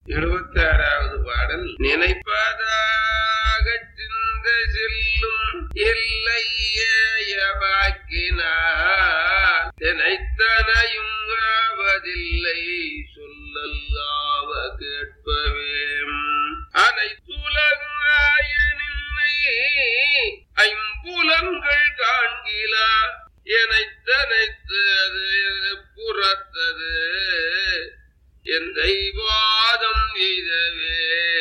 எழுபத்தி ஆறாவது பாடல் நினைப்பதாக சிந்த செல்லும் எல்லையவாக்கினார் நினைத்தனையும் ஆவதில்லை சொல்லல்லாவ கேட்பவே அனைத்துலகாய நின்னை ஐம்புலன்கள் காண்கிலா எனைத்தனைத்து அது புறத்தது எந்தை வாதம் எய்தவே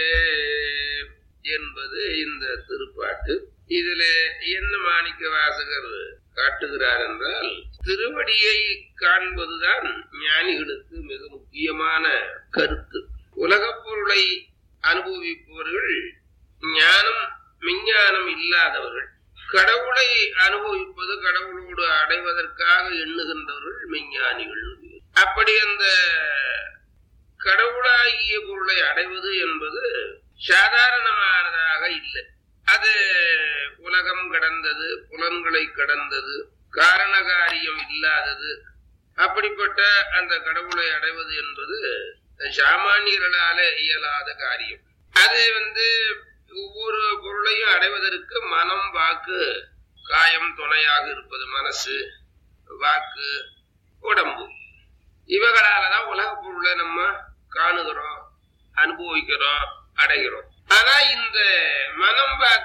என்பது இந்த திருப்பாட்டு இதுல என்ன மாணிக்க வாசகர் காட்டுகிறார் என்றால் திருவடியை காண்பதுதான் ஞானிகளுக்கு மிக முக்கியமான கருத்து உலகப் பொருளை அனுபவிப்பவர்கள் ஞானம் விஞ்ஞானம் இல்லாதவர்கள் கடவுளை அனுபவிப்பது கடவுளோடு அடைவதற்காக எண்ணுகின்றவர்கள் மெஞ்ஞானிகள் அப்படி அந்த கடவுளாகிய பொருளை அடைவது என்பது சாதாரணமானதாக இல்லை அது உலகம் கடந்தது புலன்களை கடந்தது காரண காரியம் இல்லாதது அப்படிப்பட்ட அந்த கடவுளை அடைவது என்பது சாமானியர்களால இயலாத காரியம் அது வந்து ஒவ்வொரு பொருளையும் அடைவதற்கு மனம் வாக்கு காயம் துணையாக இருப்பது மனசு வாக்கு உடம்பு இவைகளாலதான் உலக பொருளை நம்ம காணுகிறோம் அனுபவிக்கிறோம் அடைகிறோம் ஆனா இந்த மனம் வாக்கு